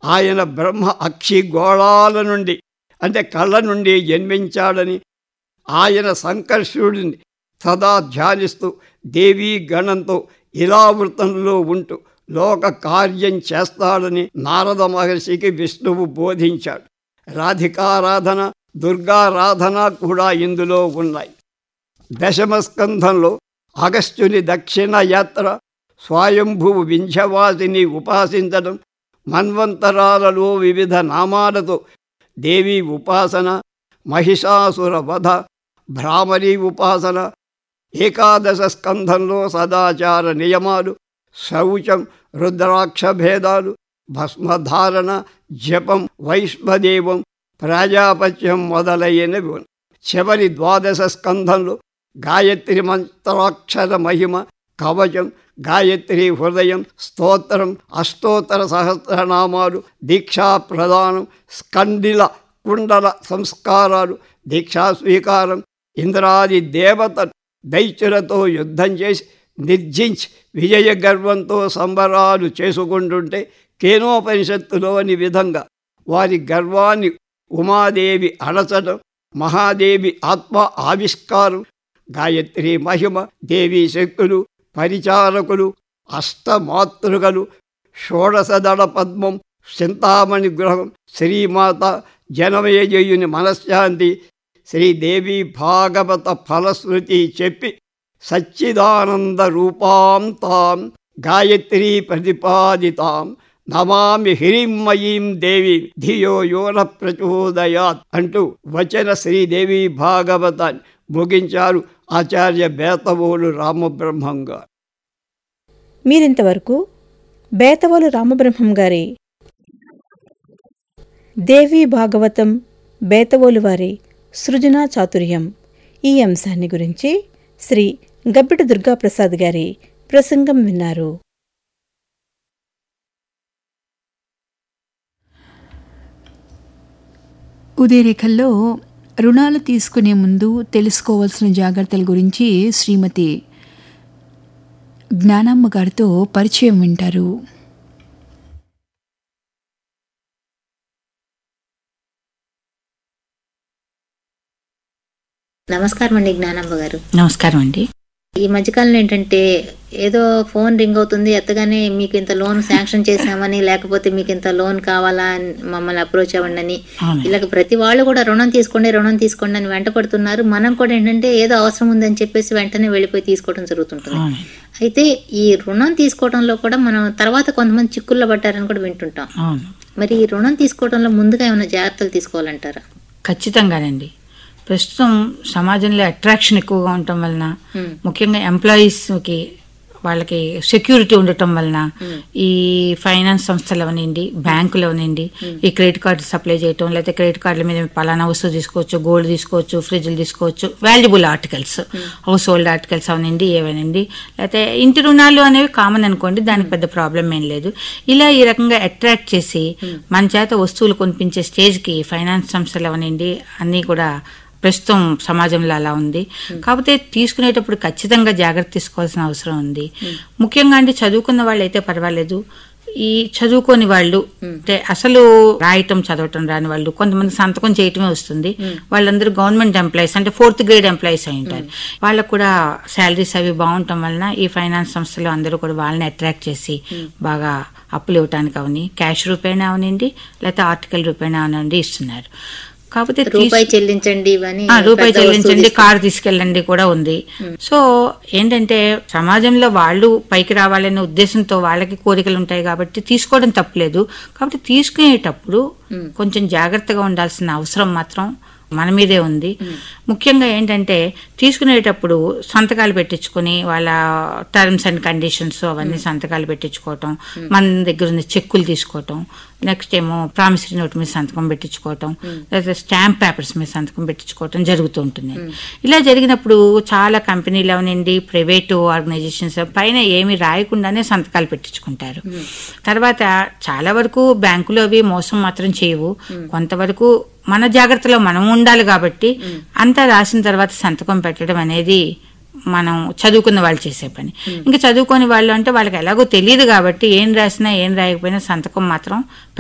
ఆయన బ్రహ్మ అక్షి గోళాల నుండి అంటే కళ్ళ నుండి జన్మించాడని ఆయన సంకర్షుడిని సదా ధ్యానిస్తూ దేవీ గణంతో ఇలావృతంలో ఉంటూ లోక కార్యం చేస్తాడని నారద మహర్షికి విష్ణువు బోధించాడు రాధికారాధన దుర్గారాధన కూడా ఇందులో ఉన్నాయి దశమ స్కంధంలో అగస్త్యుని దక్షిణ యాత్ర స్వయంభువు వింధ్యవాసిని ఉపాసించడం మన్వంతరాలలో వివిధ నామాలతో దేవీ ఉపాసన మహిషాసుర వధ భ్రామరీ ఉపాసన ఏకాదశ స్కంధంలో సదాచార నియమాలు శౌచం రుద్రాక్ష భేదాలు భస్మధారణ జపం వైష్ణదేవం ప్రాజాపత్యం మొదలైనవి ఉన్నాయి. చివరి ద్వాదశ స్కంధంలో గాయత్రి మంత్రాక్షర మహిమ కవచం గాయత్రి హృదయం స్తోత్రం అష్టోత్తర సహస్రనామాలు దీక్షా ప్రదానం స్కండిల కుండల సంస్కారాలు దీక్షా స్వీకారం ఇంద్రాది దేవత దైత్యులతో యుద్ధం చేసి నిర్జించి విజయ గర్వంతో సంబరాలు చేసుకుంటుంటే కేనోపనిషత్తులోని విధంగా వారి గర్వాన్ని ఉమాదేవి అడచడం మహాదేవి ఆత్మ ఆవిష్కారం గాయత్రి మహిమ దేవీ శక్తులు పరిచారకులు అష్టమాతృకలు షోడశదళ పద్మం చింతామణి గృహం శ్రీమాత జనమేజయుని మనశ్శాంతి శ్రీదేవి భాగవత ఫలశ్రుతి చెప్పి సచ్చిదానంద రూపాం తాం గాయత్రీ ప్రతిపాదితాం నమామి హిరిమ్మయీం దేవి ధియో యోన ప్రచోదయాత్ అంటూ వచన శ్రీదేవి భాగవతాన్ని ముగించారు ఆచార్య బేతవోలు రామబ్రహ్మం గారు మీరింతవరకు బేతవోలు రామబ్రహ్మం గారి దేవి భాగవతం బేతవోలు వారి సృజనా చాతుర్యం ఈ అంశాన్ని గురించి శ్రీ గబ్బిటి దుర్గాప్రసాద్ గారి ప్రసంగం విన్నారు ఉదయరేఖల్లో రుణాలు తీసుకునే ముందు తెలుసుకోవాల్సిన జాగ్రత్తల గురించి శ్రీమతి జ్ఞానమ్మ గారితో పరిచయం వింటారు నమస్కారం అండి జ్ఞానమ్మ గారు నమస్కారం అండి ఈ మధ్యకాలంలో ఏంటంటే ఏదో ఫోన్ రింగ్ అవుతుంది ఎత్తగానే మీకు ఇంత లోన్ శాంక్షన్ చేశామని లేకపోతే మీకు ఇంత లోన్ కావాలా అని మమ్మల్ని అప్రోచ్ అవ్వండి అని అవునండి. ఇలాగ ప్రతి వాళ్ళు కూడా రుణం తీసుకోండి రుణం తీసుకోండి అని వెంట పడుతున్నారు మనం కూడా ఏంటంటే ఏదో అవసరం ఉందని చెప్పేసి వెంటనే వెళ్ళిపోయి తీసుకోవడం జరుగుతుంటుంది అవునండి. అయితే ఈ రుణం తీసుకోవడంలో కూడా మనం తర్వాత కొంతమంది చిక్కుల్లో పడ్డారని కూడా వింటుంటాం అవును మరి ఈ రుణం తీసుకోవడంలో ముందుగా ఏమైనా జాగ్రత్తలు తీసుకోవాలంటారా ఖచ్చితంగానండి ప్రస్తుతం సమాజంలో అట్రాక్షన్ ఎక్కువగా ఉండటం వలన Hmm. ముఖ్యంగా ఎంప్లాయీస్కి వాళ్ళకి సెక్యూరిటీ ఉండటం వలన ఈ ఫైనాన్స్ సంస్థలు అవనండి బ్యాంకులు అవనండి ఈ క్రెడిట్ కార్డు సప్లై చేయటం లేకపోతే క్రెడిట్ కార్డుల మీద పలానా వస్తువు తీసుకోవచ్చు గోల్డ్ తీసుకోవచ్చు ఫ్రిడ్జ్లు తీసుకోవచ్చు valuable articles household articles అవనండి ఏవనండి లేకపోతే ఇంటి రుణాలు అనేవి కామన్ అనుకోండి దానికి పెద్ద ప్రాబ్లం ఏం లేదు ఇలా ఈ రకంగా అట్రాక్ట్ చేసి మన చేత వస్తువులు కొనిపించే స్టేజ్కి ఫైనాన్స్ సంస్థలు అవనండి అన్నీ కూడా ప్రస్తుతం సమాజంలో అలా ఉంది కాకపోతే తీసుకునేటప్పుడు ఖచ్చితంగా జాగ్రత్త తీసుకోవాల్సిన అవసరం ఉంది ముఖ్యంగా అంటే చదువుకున్న వాళ్ళు అయితే పర్వాలేదు ఈ చదువుకోని వాళ్ళు అంటే అసలు రాయటం చదవటం రాని వాళ్ళు కొంతమంది సంతకం చేయటమే వస్తుంది వాళ్ళందరూ గవర్నమెంట్ ఎంప్లాయీస్ అంటే ఫోర్త్ గ్రేడ్ ఎంప్లాయీస్ అయి ఉంటారు వాళ్ళకు కూడా శాలరీస్ అవి బాగుండటం వలన ఈ ఫైనాన్స్ సంస్థలు అందరూ కూడా వాళ్ళని అట్రాక్ట్ చేసి బాగా అప్పులు ఇవ్వటానికి అవని క్యాష్ రూపేణా అవనండి లేకపోతే ఆర్టికల్ రూపేణా అవనండి ఇస్తున్నారు కాకపోతే తీసు- రూపాయి చెల్లించండి ఇవని ఆ, రూపాయి పెద్ద వస్తువు చెల్లించండి తీసుకో- కారు తీసుకెళ్ళండి కూడా ఉంది సో ఏంటంటే సమాజంలో వాళ్ళు పైకి రావాలనే ఉద్దేశంతో వాళ్ళకి కోరికలు ఉంటాయి కాబట్టి తీసుకోవడం తప్పలేదు కాబట్టి తీసుకునేటప్పుడు కొంచెం జాగ్రత్తగా ఉండాల్సిన అవసరం మాత్రం మన మీదే ఉంది ముఖ్యంగా ఏంటంటే తీసుకునేటప్పుడు సంతకాలు పెట్టించుకొని వాళ్ళ టర్మ్స్ అండ్ కండిషన్స్ అవన్నీ సంతకాలు పెట్టించుకోవటం మన దగ్గర ఉన్న చెక్కులు తీసుకోవటం నెక్స్ట్ ఏమో ప్రామిసరీ నోట్ మీద సంతకం పెట్టించుకోవటం లేదా స్టాంప్ పేపర్స్ మీద సంతకం పెట్టించుకోవటం జరుగుతూ ఉంటుంది ఇలా జరిగినప్పుడు చాలా కంపెనీలు అవనండి ప్రైవేటు ఆర్గనైజేషన్స్ పైన ఏమి రాయకుండానే సంతకాలు పెట్టించుకుంటారు తర్వాత చాలా వరకు బ్యాంకులు అవి మోసం మాత్రం చేయవు కొంతవరకు మన జాగ్రత్తలో మనం ఉండాలి కాబట్టి అంతా రాసిన తర్వాత సంతకం పెట్టడం అనేది మనం చదువుకున్న వాళ్ళు చేసే పని ఇంకా చదువుకోని వాళ్ళు అంటే వాళ్ళకి ఎలాగో తెలియదు కాబట్టి ఏం రాసినా ఏం రాయకపోయినా సంతకం మాత్రం